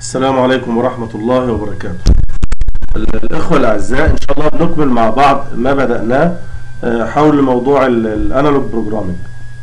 السلام عليكم ورحمة الله وبركاته الإخوة الأعزاء إن شاء الله بنكمل مع بعض ما بدأناه آه، حول موضوع الأنالوج بروجرامينج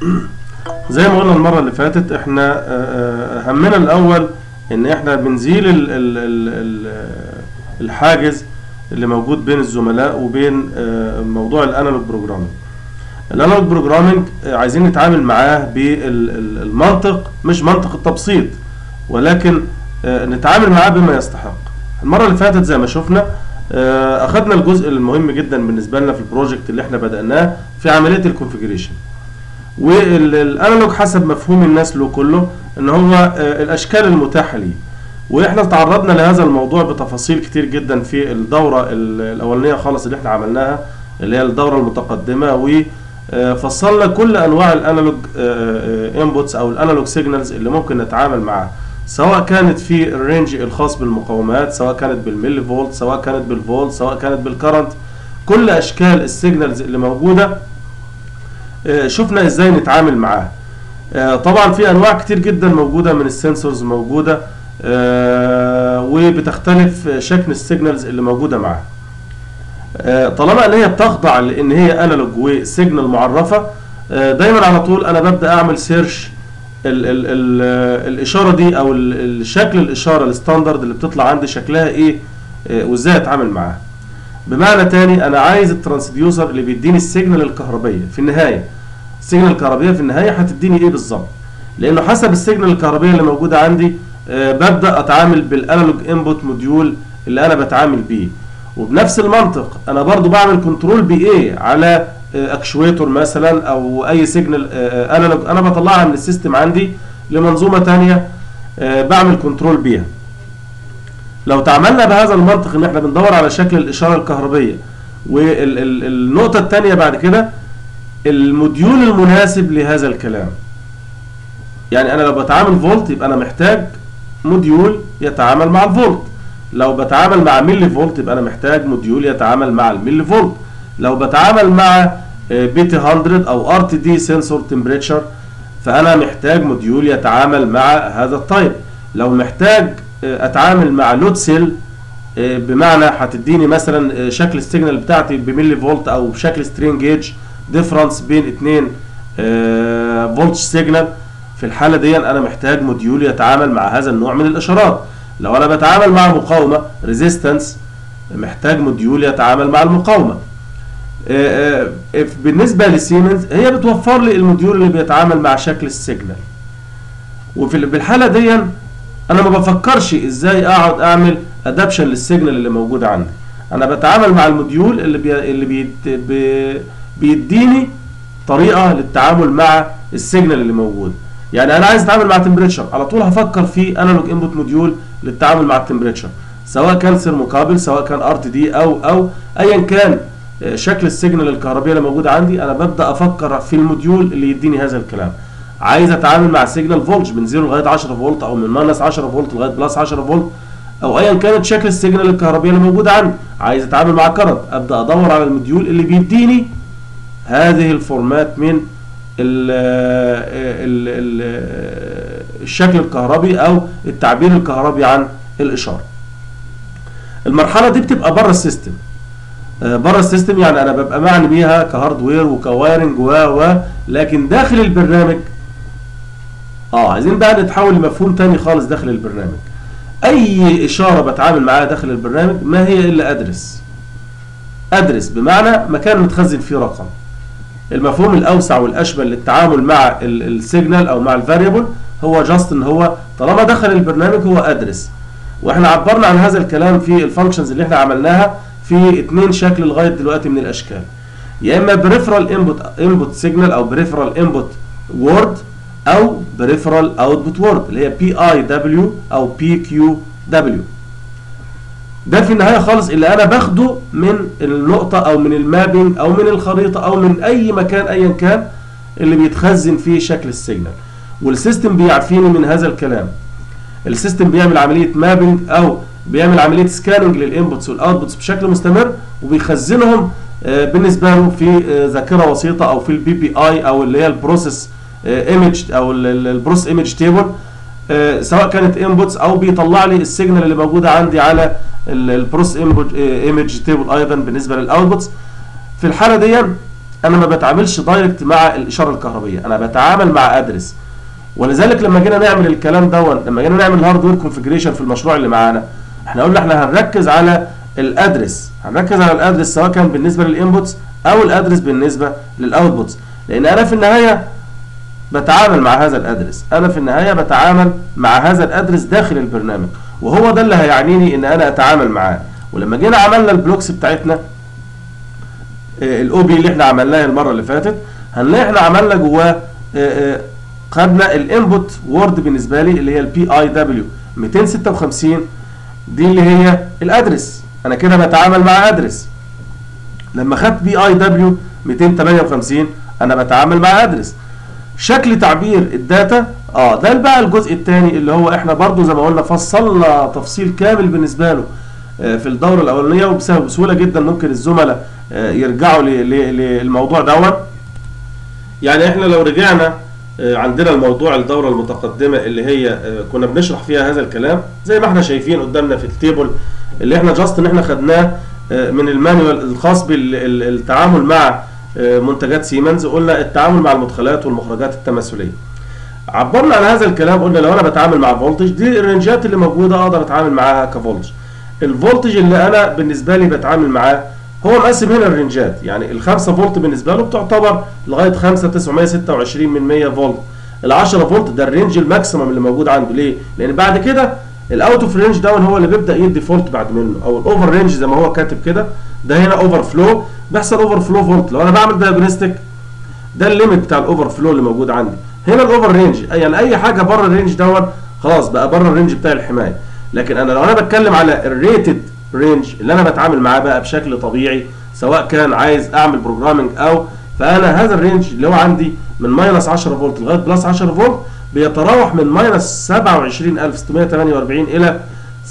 زي ما قلنا المرة اللي فاتت إحنا آه، آه، همنا الأول إن إحنا بنزيل ال- ال- ال- ال- الحاجز اللي موجود بين الزملاء وبين آه، موضوع الأنالوج بروجرامينج الانالوج بروجرامينج آه، عايزين نتعامل معاه بالمنطق مش منطق التبسيط ولكن آه، نتعامل معاه بما يستحق المره اللي فاتت زي ما شفنا آه، اخذنا الجزء المهم جدا بالنسبه لنا في البروجكت اللي احنا بدأناه في عمليه الكونفيجريشن والانالوج حسب مفهوم الناس له كله ان هو آه، الاشكال المتاحه ليه واحنا تعرضنا لهذا الموضوع بتفاصيل كتير جدا في الدوره ال- الاولانيه خالص اللي احنا عملناها اللي هي الدوره المتقدمه وفصلنا كل انواع الانالوج انبوتس او الانالوج سيجنالز اللي ممكن نتعامل معاها سواء كانت في الرينج الخاص بالمقاومات سواء كانت بالملي فولت سواء كانت بالفولت سواء كانت بالكرنت كل اشكال السيجنالز اللي موجوده آه، شفنا ازاي نتعامل معاها آه، طبعا في انواع كتير جدا موجوده من السنسورز موجوده آه، وبتختلف شكل السيجنالز اللي موجوده معاها آه، طالما ان هي بتخضع لان هي انالوج وسيجنال معرفه آه، دايما على طول انا ببدا اعمل سيرش ال ال ال الاشاره دي او ال- الشكل الاشاره الستاندرد اللي بتطلع عندي شكلها ايه آه، وازاي اتعامل معاها بمعنى تاني انا عايز الترانسديوسر اللي بيديني السيجنال الكهربيه في النهايه السيجنال الكهربيه في النهايه هتديني ايه بالظبط لانه حسب السيجنال الكهربيه اللي موجوده عندي آه، ببدا اتعامل بالانالوج انبوت موديول اللي انا بتعامل بيه وبنفس المنطق انا برضو بعمل كنترول بايه على اكشويتور مثلا او اي سيجنال انالوج انا بطلعها من السيستم عندي لمنظومه تانية آه، بعمل كنترول بيها لو تعاملنا بهذا المنطق ان احنا بندور على شكل الاشاره الكهربيه والنقطه الثانيه بعد كده الموديول المناسب لهذا الكلام يعني انا لو بتعامل فولت يبقى انا محتاج موديول يتعامل مع الفولت لو بتعامل مع ملي فولت يبقى انا محتاج موديول يتعامل مع الملي فولت لو بتعامل مع بي تي 100 او ار تي دي سنسور تمبريتشر فانا محتاج موديول يتعامل مع هذا التايب لو محتاج آه، اتعامل مع لود سيل آه، بمعنى هتديني مثلا آه، شكل السيجنال بتاعتي بملي فولت او بشكل سترين جيج ديفرنس بين اتنين فولت سيجنال في الحاله دي انا محتاج موديول يتعامل مع هذا النوع من الاشارات لو انا بتعامل مع مقاومه ريزيستنس محتاج موديول يتعامل مع المقاومه آه، آه، بالنسبه لسيمنز هي بتوفر لي الموديول اللي بيتعامل مع شكل السيجنال وفي ال- بالحاله دي انا ما بفكرش ازاي اقعد اعمل ادابشن للسيجنال اللي موجود عندي انا بتعامل مع الموديول اللي بي اللي بيد بي بيديني طريقه للتعامل مع السيجنال اللي موجود يعني انا عايز اتعامل مع تمبريتشر على طول هفكر في انالوج انبوت موديول للتعامل مع التمبريتشر سواء كان سيرموكابل سواء كان ار تي دي او او ايا كان آه، شكل السيجنال الكهربيه اللي موجوده عندي انا ببدا افكر في الموديول اللي يديني هذا الكلام عايز اتعامل مع سيجنال فولج من 0 لغايه 10 فولت او من ماينس 10 فولت لغايه بلس 10 فولت او ايا كانت شكل السيجنال الكهربيه اللي موجوده عندي عايز اتعامل مع كرنت ابدا ادور على الموديول اللي بيديني هذه الفورمات من ال ال ال الشكل الكهربي او التعبير الكهربي عن الاشاره المرحله دي بتبقى بره السيستم آه، بره السيستم يعني انا ببقى معني بيها كهاردوير وكوايرنج و و لكن داخل البرنامج اه عايزين بقى نتحول لمفهوم تاني خالص داخل البرنامج اي اشاره بتعامل معاها داخل البرنامج ما هي الا ادرس ادرس بمعنى مكان متخزن فيه رقم المفهوم الاوسع والاشمل للتعامل مع ال- السيجنال او مع الفاريبل هو جاست ان هو طالما دخل البرنامج هو ادرس واحنا عبرنا عن هذا الكلام في الفانكشنز اللي احنا عملناها في اتنين شكل لغايه دلوقتي من الاشكال يا اما بريفرال انبوت انبوت سيجنال او بريفرال انبوت وورد او بريفرال اوتبوت وورد اللي هي بي اي دبليو او بي كيو دبليو ده في النهايه خالص اللي انا باخده من النقطه او من المابينج او من الخريطه او من اي مكان ايا كان اللي بيتخزن فيه شكل السيجنال والسيستم بيعفيني من هذا الكلام السيستم بيعمل عمليه مابينج او بيعمل عمليه سكاننج للانبوتس والاوتبوتس بشكل مستمر وبيخزنهم آه، بالنسبه له في آه، ذاكره وسيطه او في البي بي اي او اللي هي البروسيس ايمج او البروسيس ايمج تيبل آه، سواء كانت انبوتس او بيطلع لي السيجنال اللي موجوده عندي على البروس ايمج تيبل ايضا بالنسبه للاوتبوتس في الحاله دي انا ما بتعاملش دايركت مع الاشاره الكهربيه انا بتعامل مع ادرس ولذلك لما جينا نعمل الكلام دون لما جينا نعمل هاردوير كونفجريشن في المشروع اللي معانا احنا قلنا احنا هنركز على الادرس هنركز على الادرس سواء كان بالنسبه للانبوتس او الادرس بالنسبه للاوتبوتس لان انا في النهايه بتعامل مع هذا الادرس انا في النهايه بتعامل مع هذا الادرس داخل البرنامج وهو ده اللي هيعنيني ان انا اتعامل معاه ولما جينا عملنا البلوكس بتاعتنا الاو بي اللي احنا عملناه المره اللي فاتت هنلاقي احنا عملنا جواه آه، آه، خدنا الانبوت وورد بالنسبه لي اللي هي البي اي دبليو 256 دي اللي هي الادرس انا كده بتعامل مع ادرس لما خدت بي اي دبليو 258 انا بتعامل مع ادرس شكل تعبير الداتا اه ده بقى الجزء الثاني اللي هو احنا برضو زي ما قلنا فصلنا تفصيل كامل بالنسبه له آه، في الدوره الاولانيه وبسهوله بسهولة جدا ممكن الزملاء آه، يرجعوا ل- ل- للموضوع دون يعني احنا لو رجعنا آه، عندنا الموضوع الدورة المتقدمة اللي هي آه، كنا بنشرح فيها هذا الكلام زي ما احنا شايفين قدامنا في التيبل اللي احنا جاست ان احنا خدناه آه، من المانيوال الخاص بالتعامل مع آه، منتجات سيمنز قلنا التعامل مع المدخلات والمخرجات التماثلية عبرنا عن هذا الكلام قلنا لو انا بتعامل مع فولتج دي الرنجات اللي موجودة اقدر اتعامل معاها كفولتج الفولتج اللي انا بالنسبة لي بتعامل معاه هو مقسم هنا الرنجات يعني ال 5 فولت بالنسبه له بتعتبر لغايه 5 926 من 100 فولت ال 10 فولت ده الرينج الماكسيمم اللي موجود عنده ليه؟ لان بعد كده الاوت اوف رينج داون هو اللي بيبدا يدي فولت بعد منه او الاوفر رينج زي ما هو كاتب كده ده هنا اوفر فلو بيحصل اوفر فلو فولت لو انا بعمل دايجنوستيك ده الليميت بتاع الاوفر فلو اللي موجود عندي هنا الاوفر رينج يعني اي حاجه بره الرينج دون خلاص بقى بره الرينج بتاع الحمايه لكن انا لو انا بتكلم على الريتد رينج اللي انا بتعامل معاه بقى بشكل طبيعي سواء كان عايز اعمل بروجرامنج او فانا هذا الرينج اللي هو عندي من ماينس 10 فولت لغايه بلس 10 فولت بيتراوح من ماينس 27648 الى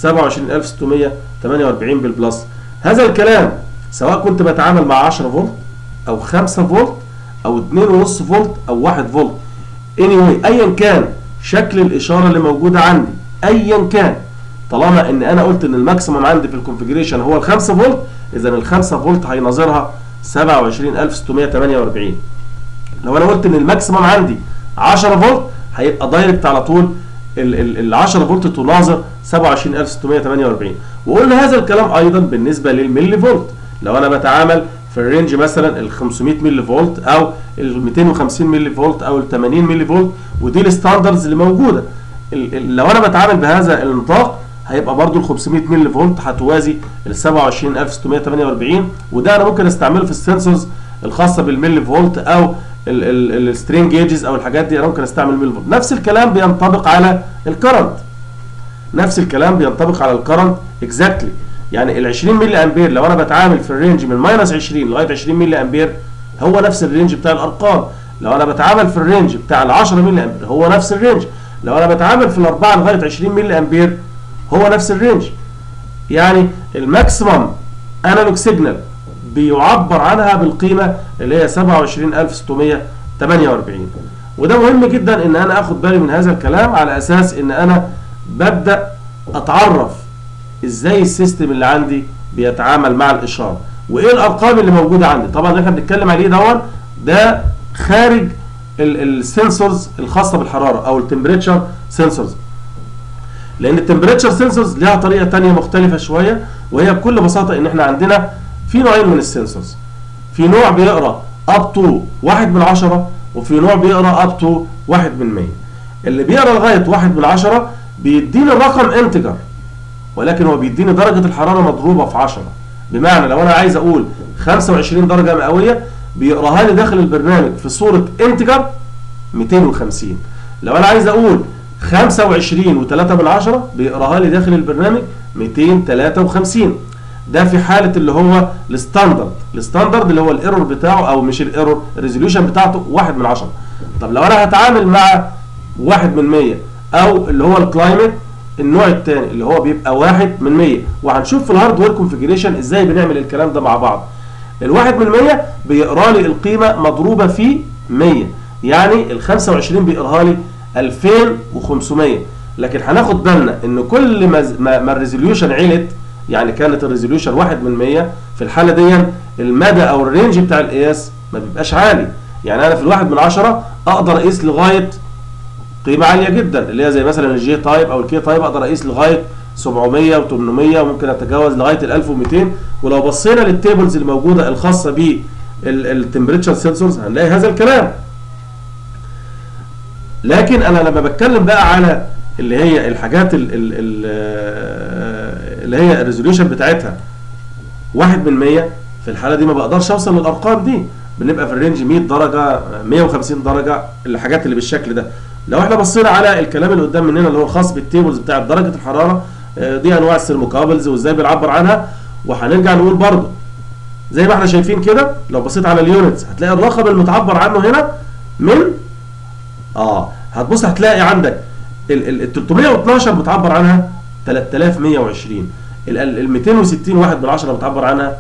27648 بالبلس هذا الكلام سواء كنت بتعامل مع 10 فولت او 5 فولت او 2.5 فولت او 1 فولت anyway ايا كان شكل الاشاره اللي موجوده عندي ايا كان طالما ان انا قلت ان الماكسيمم عندي في الكونفجريشن هو ال 5 فولت اذا ال 5 فولت هيناظرها 27648 لو انا قلت ان الماكسيمم عندي 10 فولت هيبقى دايركت على طول ال 10 فولت تناظر 27648 وقلنا هذا الكلام ايضا بالنسبه للملي فولت لو انا بتعامل في الرينج مثلا ال 500 ملي فولت او ال 250 ملي فولت او ال 80 ملي فولت ودي الستاندردز اللي موجوده ال- ال- لو انا بتعامل بهذا النطاق هيبقى برضو ال 500 ملي فولت هتوازي ال 27648 وده انا ممكن استعمله في السنسورز الخاصه بالملي فولت او السترينج جيجز او الحاجات دي انا ممكن استعمل ملي فولت نفس الكلام بينطبق على الكرنت نفس الكلام بينطبق على الكرنت اكزاكتلي يعني ال 20 ملي امبير لو انا بتعامل في الرينج من ماينس 20 لغايه 20 ملي امبير هو نفس الرينج بتاع الارقام لو انا بتعامل في الرينج بتاع ال 10 ملي امبير هو نفس الرينج لو انا بتعامل في الاربعه لغايه 20 ملي امبير هو نفس الرينج يعني الماكسيمم انالوج سيجنال بيعبر عنها بالقيمه اللي هي 27648 وده مهم جدا ان انا اخد بالي من هذا الكلام على اساس ان انا ببدا اتعرف ازاي السيستم اللي عندي بيتعامل مع الاشاره وايه الارقام اللي موجوده عندي طبعا اللي احنا بنتكلم عليه دون ده خارج السنسورز الخاصه بالحراره او التمبريتشر سنسورز لان التمبريتشر سنسورز ليها طريقه تانية مختلفه شويه وهي بكل بساطه ان احنا عندنا في نوعين من السنسورز في نوع بيقرا اب تو 1 من 10 وفي نوع بيقرا اب تو 1 من 100 اللي بيقرا لغايه 1 من 10 بيديني الرقم انتجر ولكن هو بيديني درجه الحراره مضروبه في 10 بمعنى لو انا عايز اقول 25 درجه مئويه بيقراها لي داخل البرنامج في صوره انتجر 250 لو انا عايز اقول 25 و3 من 10 بيقراها لي داخل البرنامج 253 ده في حاله اللي هو الستاندرد الستاندرد اللي هو الايرور بتاعه او مش الايرور الريزوليوشن بتاعته 1 من 10 طب لو انا هتعامل مع 1 من 100 او اللي هو الكلايمت النوع الثاني اللي هو بيبقى 1 من 100 وهنشوف في الهاردوير كونفيجريشن ازاي بنعمل الكلام ده مع بعض الواحد من 100 بيقرا لي القيمه مضروبه في 100 يعني ال 25 بيقراها لي 2500 لكن هناخد بالنا ان كل ما ما, ما الريزوليوشن علت يعني كانت الريزوليوشن 1 من 100 في الحاله دي المدى او الرينج بتاع القياس ما بيبقاش عالي يعني انا في الواحد من عشرة اقدر اقيس لغايه قيمه عاليه جدا اللي هي زي مثلا الجي تايب او الكي تايب اقدر اقيس لغايه 700 و800 وممكن اتجاوز لغايه ال 1200 ولو بصينا للتيبلز الموجوده الخاصه بالتمبريتشر سنسورز هنلاقي هذا الكلام لكن انا لما بتكلم بقى على اللي هي الحاجات ال ال ال اللي هي الريزوليوشن بتاعتها 1 من 100 في الحاله دي ما بقدرش اوصل للارقام دي بنبقى في الرينج 100 درجه 150 درجه الحاجات اللي بالشكل ده لو احنا بصينا على الكلام اللي قدام مننا اللي هو الخاص بالتيبلز بتاع درجه الحراره دي انواع السيرموكابلز وازاي بنعبر عنها وهنرجع نقول برضه زي ما احنا شايفين كده لو بصيت على اليونتس هتلاقي الرقم المتعبر عنه هنا من اه هتبص هتلاقي عندك ال 312 متعبر عنها 3120 ال 260 واحد من 10 متعبر عنها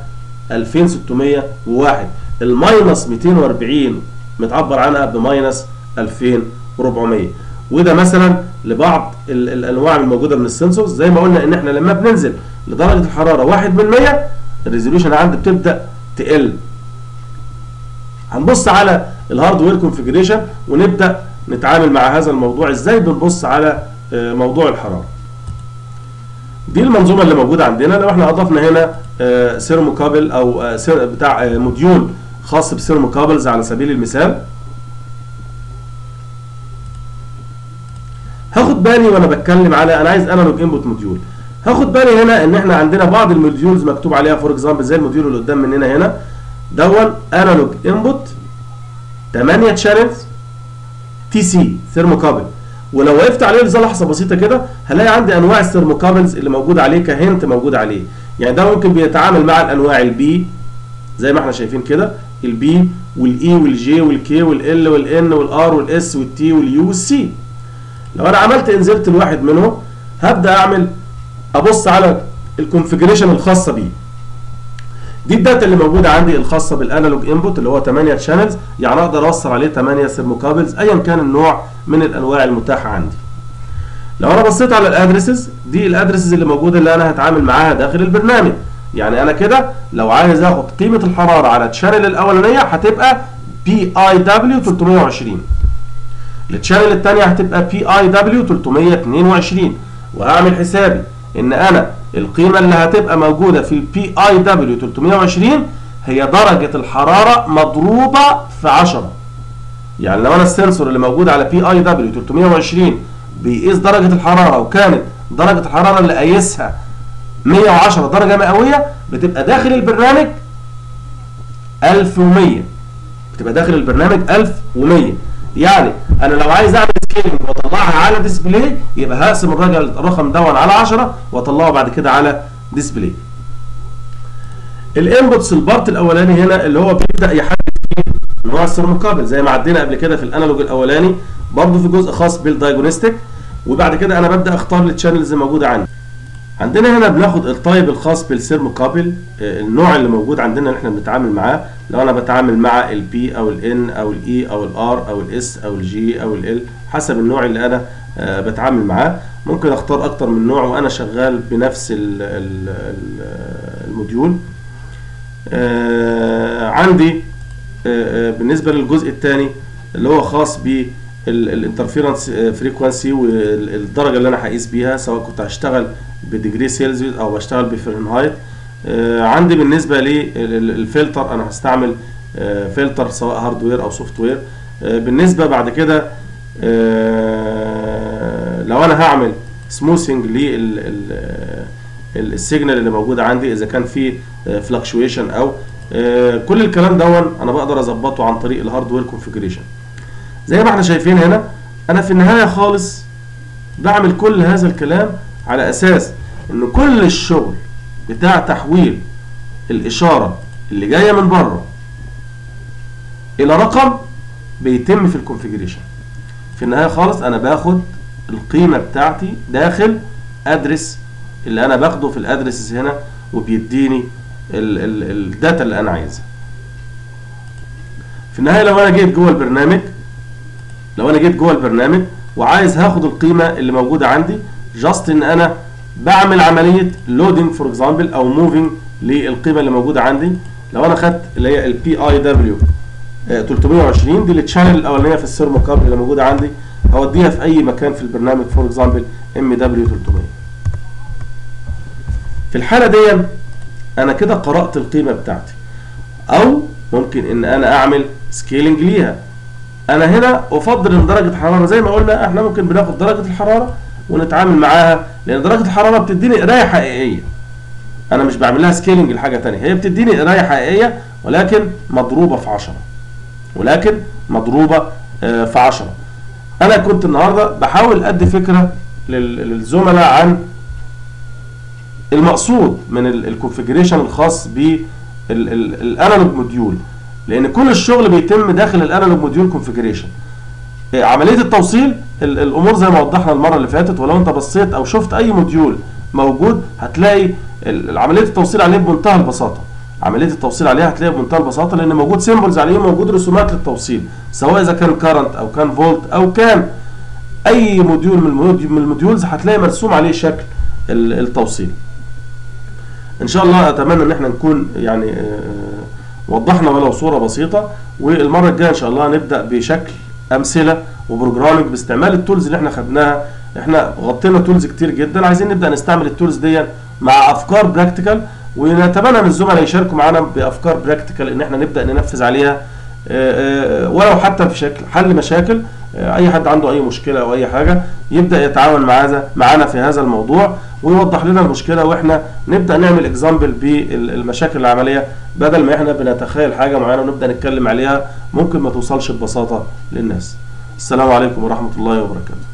2601 الماينس 240 متعبر عنها بماينس 2400 وده مثلا لبعض ال الانواع الموجوده من السنسورز زي ما قلنا ان احنا لما بننزل لدرجه الحراره 1 من 100 الريزوليوشن عندي بتبدا تقل هنبص على الهاردوير كونفيجريشن ونبدا نتعامل مع هذا الموضوع ازاي بنبص على موضوع الحراره دي المنظومه اللي موجوده عندنا لو احنا اضفنا هنا سيرموكابل او بتاع موديول خاص بسيرموكابلز على سبيل المثال هاخد بالي وانا بتكلم على انا عايز انالوج انبوت موديول هاخد بالي هنا ان احنا عندنا بعض الموديولز مكتوب عليها فور اكزامبل زي الموديول اللي قدام مننا هنا دون انالوج انبوت 8 شانلز تي سي ثيرموكابل ولو وقفت عليه لحظه بسيطه كده هلاقي عندي انواع الثيرموكابلز اللي موجود عليه كهنت موجود عليه يعني ده ممكن بيتعامل مع الانواع البي زي ما احنا شايفين كده البي والاي والجي والكي والال والان والار والاس والتي واليو والسي لو انا عملت انزلت الواحد منهم هبدا اعمل ابص على الكونفجريشن الخاصه بيه دي الداتا اللي موجوده عندي الخاصه بالانالوج انبوت اللي هو 8 شانلز يعني اقدر اوصل عليه 8 ثيرموكابلز ايا كان النوع من الانواع المتاحه عندي لو انا بصيت على الادرسز دي الادرسز اللي موجوده اللي انا هتعامل معاها داخل البرنامج يعني انا كده لو عايز اخد قيمه الحراره على الشانل الاولانيه هتبقى بي اي دبليو 320 الشانل الثانيه هتبقى بي اي دبليو 322 وهعمل حسابي ان انا القيمة اللي هتبقى موجودة في البي اي دبليو 320 هي درجة الحرارة مضروبة في 10 يعني لو انا السنسور اللي موجود على بي اي دبليو 320 بيقيس درجة الحرارة وكانت درجة الحرارة اللي قايسها 110 درجة مئوية بتبقى داخل البرنامج 1100 بتبقى داخل البرنامج 1100 يعني انا لو عايز اعمل سكيلنج واطلعها على ديسبلاي يبقى هقسم الرقم الرقم دون على 10 واطلعه بعد كده على ديسبلاي الانبوتس البارت الاولاني هنا اللي هو بيبدا يحدد فيه نوع الثيرموكابل زي ما عدينا قبل كده في الانالوج الاولاني برضه في جزء خاص بالدايجونستيك وبعد كده انا ببدا اختار التشانلز الموجوده عندي عندنا هنا بناخد التايب الخاص بالثيرموكابل النوع اللي موجود عندنا اللي احنا بنتعامل معاه لو انا بتعامل مع البي او الان او الاي او الار او الاس او الجي او ال حسب النوع اللي انا بتعامل معاه ممكن اختار اكتر من نوع وانا شغال بنفس ال ال الموديول عندي بالنسبه للجزء الثاني اللي هو خاص ب الانترفيرنس فريكوانسي والدرجه اللي انا هقيس بيها سواء كنت هشتغل بديجري سيلزيوس او بشتغل بفahrenheit عندي بالنسبه للفلتر انا هستعمل فلتر سواء هاردوير او سوفت وير بالنسبه بعد كده لو انا هعمل سموثنج للسيجنال اللي موجوده عندي اذا كان في فلكشويشن او كل الكلام دون انا بقدر اظبطه عن طريق الهاردوير كونفيجريشن زي ما احنا شايفين هنا انا في النهايه خالص بعمل كل هذا الكلام على اساس ان كل الشغل بتاع تحويل الاشاره اللي جايه من بره الى رقم بيتم في الكونفيجريشن في النهايه خالص انا باخد القيمه بتاعتي داخل ادرس اللي انا باخده في الادرسز هنا وبيديني الداتا اللي انا عايزها في النهايه لو انا جيت جوه البرنامج لو انا جيت جوه البرنامج وعايز هاخد القيمه اللي موجوده عندي جاست ان انا بعمل عمليه لودنج فور اكزامبل او موفينج للقيمه اللي موجوده عندي لو انا خدت اللي هي البي اي دبليو 320 دي التشانل الاولانيه في السيرمو كابل اللي موجوده عندي هوديها في اي مكان في البرنامج فور اكزامبل ام دبليو 300 في الحاله دي انا كده قرات القيمه بتاعتي او ممكن ان انا اعمل سكيلنج ليها انا هنا افضل ان درجه الحراره زي ما قلنا احنا ممكن بناخد درجه الحراره ونتعامل معاها لان درجه الحراره بتديني قرايه حقيقيه انا مش بعمل لها سكيلنج لحاجه ثانيه هي بتديني قرايه حقيقيه ولكن مضروبه في 10 ولكن مضروبه في 10 انا كنت النهارده بحاول ادي فكره للزملاء عن المقصود من الكونفجريشن الخاص بالانالوج موديول لان كل الشغل بيتم داخل الانالوج موديول كونفجريشن عمليه التوصيل الامور زي ما وضحنا المره اللي فاتت ولو انت بصيت او شفت اي موديول موجود هتلاقي عمليه التوصيل عليه بمنتهى البساطه عمليه التوصيل عليها هتلاقيها بمنتهى البساطه لان موجود سيمبلز عليه موجود رسومات للتوصيل سواء اذا كان كارنت او كان فولت او كان اي موديول من الموديولز هتلاقي مرسوم عليه شكل التوصيل ان شاء الله اتمنى ان احنا نكون يعني وضحنا ولو صوره بسيطه والمره الجايه ان شاء الله نبدا بشكل امثله وبروجرامنج باستعمال التولز اللي احنا خدناها احنا غطينا تولز كتير جدا عايزين نبدا نستعمل التولز دي مع افكار براكتيكال ونتمنى ان الزملاء يشاركوا معانا بافكار براكتيكال ان احنا نبدا ننفذ عليها ولو حتى في شكل حل مشاكل اي حد عنده اي مشكله او اي حاجه يبدا يتعاون معانا معانا في هذا الموضوع ويوضح لنا المشكله واحنا نبدا نعمل اكزامبل بالمشاكل العمليه بدل ما احنا بنتخيل حاجه معينه ونبدا نتكلم عليها ممكن ما توصلش ببساطه للناس السلام عليكم ورحمه الله وبركاته